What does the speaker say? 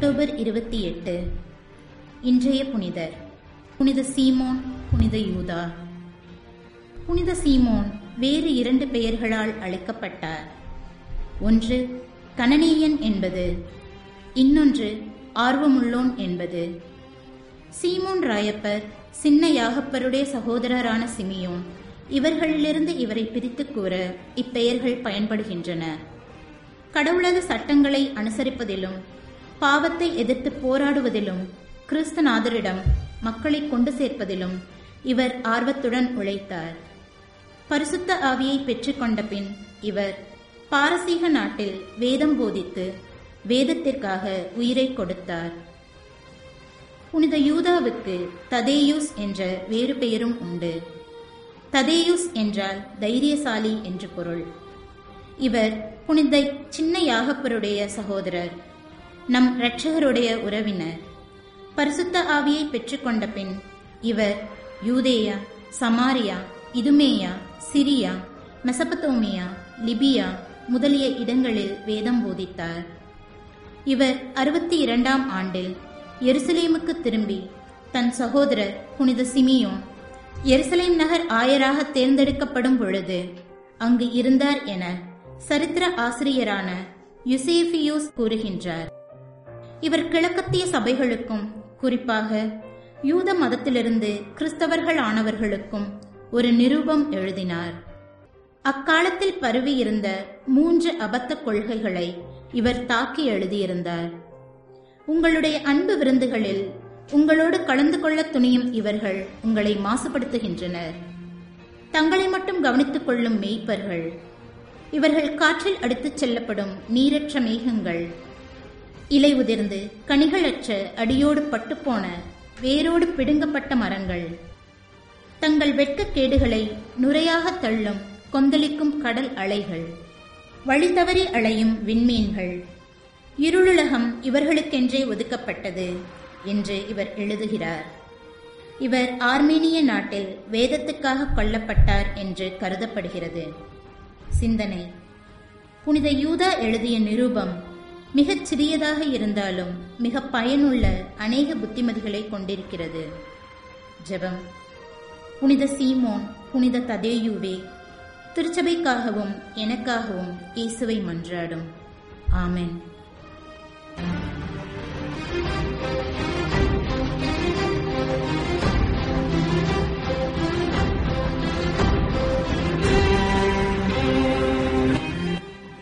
October இருபத்தி எட்டு இன்றைய புனிதர் புனித சீமோன் புனித யூதா புனித சீமோன் வேறு இரண்டு பெயர்களால் அழைக்கப்பட்டார் ஒன்று கணனீயன் என்பது இன்னொன்று ஆர்வமுள்ளோன் என்பது சீமோன் ராயப்பர் சின்ன யாகப்பருடைய சகோதரரான சிமியோன் இவர்களிலிருந்து இவரை பிரித்துக் கூற இப்பெயர்கள் பயன்படுகின்றன கடவுளது சட்டங்களை அனுசரிப்பதிலும் பாவத்தை எதிர்த்து போராடுவதிலும் கிறிஸ்தநாதரிடம் மக்களை கொண்டு சேர்ப்பதிலும் இவர் ஆர்வத்துடன் உழைத்தார் பரிசுத்த ஆவியை பெற்றுக்கொண்ட பின் இவர் பாரசீக நாட்டில் வேதம் போதித்து வேதத்திற்காக உயிரை கொடுத்தார் புனித யூதாவுக்கு ததேயூஸ் என்ற வேறு பெயரும் உண்டு ததேயூஸ் என்றால் தைரியசாலி என்று பொருள் இவர் புனித சின்ன யாகப்பருடைய சகோதரர் நம் இரட்சகருடைய உறவினர் பரிசுத்த ஆவியை பெற்றுக்கொண்ட பின் இவர் Judea Samaria Idumea Syria Mesopotamia Libya முதலிய இடங்களில் வேதம் போதித்தார் இவர் அறுபத்தி இரண்டாம் ஆண்டில் எருசலேமுக்கு திரும்பி தன் சகோதரர் புனித சிமியோன் எருசலேம் நகர் ஆயராக தேர்ந்தெடுக்கப்படும் பொழுது அங்கு இருந்தார் என சரித்திர ஆசிரியரான யுசேபியூஸ் கூறுகின்றார் இவர் கிழக்கத்திய சபைகளுக்கும் குறிப்பாக யூத மதத்திலிருந்து கிறிஸ்தவர்கள் ஆனவர்களுக்கும் ஒரு நிரூபம் எழுதினார் அக்காலத்தில் பரவியிருந்த மூன்று அபத்த கொள்கைகளை இவர் தாக்கி எழுதியிருந்தார் உங்களுடைய அன்பு விருந்துகளில் உங்களோடு கலந்து கொள்ள துணியும் இவர்கள் உங்களை மாசுபடுத்துகின்றனர் தங்களை மட்டும் கவனித்துக் கொள்ளும் மேய்ப்பர்கள் இவர்கள் காற்றில் அடித்துச் செல்லப்படும் நீரற்ற மேகங்கள் இலை உதிர்ந்து கனிகளற்ற அடியோடு பட்டுப்போன வேரோடு பிடுங்கப்பட்ட மரங்கள் தங்கள் வெட்கக்கேடுகளை நுரையாக தள்ளும் கொந்தளிக்கும் கடல் அலைகள் வழி தவறி அலையும் விண்மீன்கள் இருளுலகம் இவர்களுக்கென்றே ஒதுக்கப்பட்டது என்று இவர் எழுதுகிறார் இவர் ஆர்மேனிய நாட்டில் வேதத்துக்காக கொல்லப்பட்டார் என்று கருதப்படுகிறது சிந்தனை புனித யூதா எழுதிய நிரூபம் மிகச் சிறியதாக இருந்தாலும் மிக பயனுள்ள அநேக புத்திமதிகளை கொண்டிருக்கிறது ஜெபம் புனித சீமோன் புனித ததேயுவே திருச்சபைக்காகவும் எனக்காகவும் இயேசுவை மன்றாடும் ஆமென்